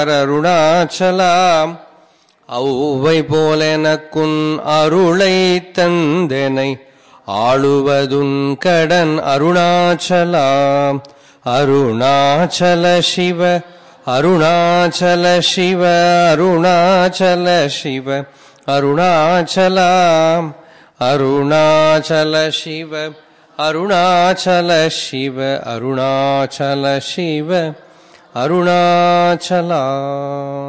அருணாச்சலாம் ஔவை போலெனக்குன் அருளை தந்தனை ஆளுவதுன் கடன் அருணாச்சலாம் அருணாச்சல சிவ அருணாச்சல சிவ அருணாச்சல சிவ அருணாச்சலாம் அருணாச்சல சிவ அருணாச்சல சிவ அருணாச்சல சிவ அருணாச்சலாம்